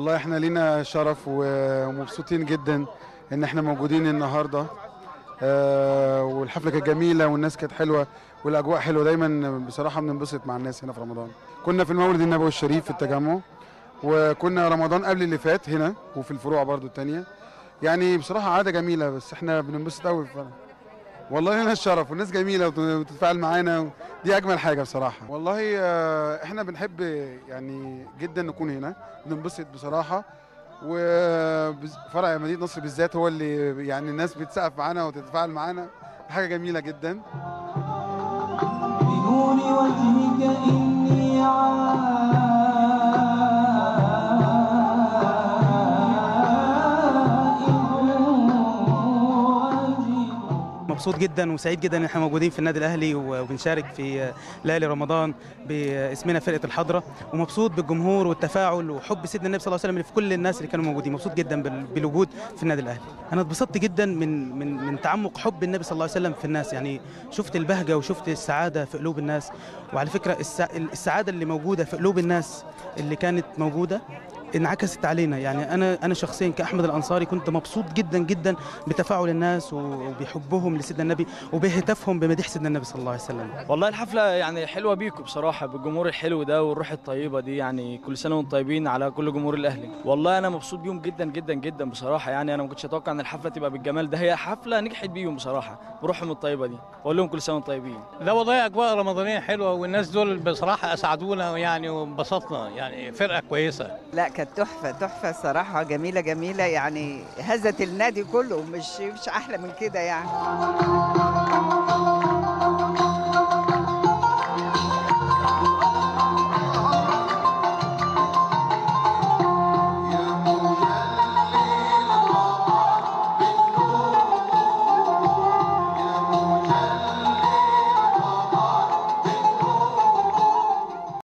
والله احنا لينا شرف ومبسوطين جدا ان احنا موجودين النهارده آه، والحفله كانت جميله والناس كانت حلوه والاجواء حلوه دايما بصراحه بننبسط مع الناس هنا في رمضان كنا في المولد النبوي الشريف في التجمع وكنا رمضان قبل اللي فات هنا وفي الفروع برضو التانية يعني بصراحه عاده جميله بس احنا بننبسط قوي والله لنا الشرف والناس جميله وت- وتتفاعل معانا دي اجمل حاجه بصراحه والله آه، احنا بنحب يعني جدا نكون هنا بننبسط بصراحه وفرع مدينه نصر بالذات هو اللي يعني الناس بتسقف معانا وتتفاعل معانا حاجه جميله جدا بنور وجهك إني عائد مبسوط جدا وسعيد جدا ان احنا موجودين في النادي الاهلي وبنشارك في ليالي رمضان باسمنا فرقه الحضره ومبسوط بالجمهور والتفاعل وحب سيدنا النبي صلى الله عليه وسلم اللي في كل الناس اللي كانوا موجودين مبسوط جدا بال- بالوجود في النادي الاهلي انا اتبسطت جدا من من من تعمق حب النبي صلى الله عليه وسلم في الناس يعني شفت البهجه وشفت السعاده في قلوب الناس وعلى فكره السع- السعاده اللي موجوده في قلوب الناس اللي كانت موجوده انعكست علينا يعني انا انا شخصيا كاحمد الانصاري كنت مبسوط جدا جدا بتفاعل الناس وبحبهم لسيدنا النبي وبهتافهم بمديح سيدنا النبي صلى الله عليه وسلم والله الحفلة يعني حلوة بيكم بصراحة بالجمهور الحلو ده والروح الطيبة دي يعني كل سنة وانتم طيبين على كل جمهور الأهلي والله أنا مبسوط بيهم جدا جدا جدا بصراحة يعني أنا ما كنتش أتوقع إن الحفلة تبقى بالجمال ده هي حفلة نجحت بيهم بصراحة بروحهم الطيبة دي بقول لهم كل سنة وانتم طيبين لا والله اجواء رمضانيه حلوه والناس دول بصراحه اسعدونا يعني وانبسطنا يعني فرقه كويسه لا كانت تحفة تحفة صراحة جميلة جميلة يعني هزت النادي كله مش مش أحلى من كده يعني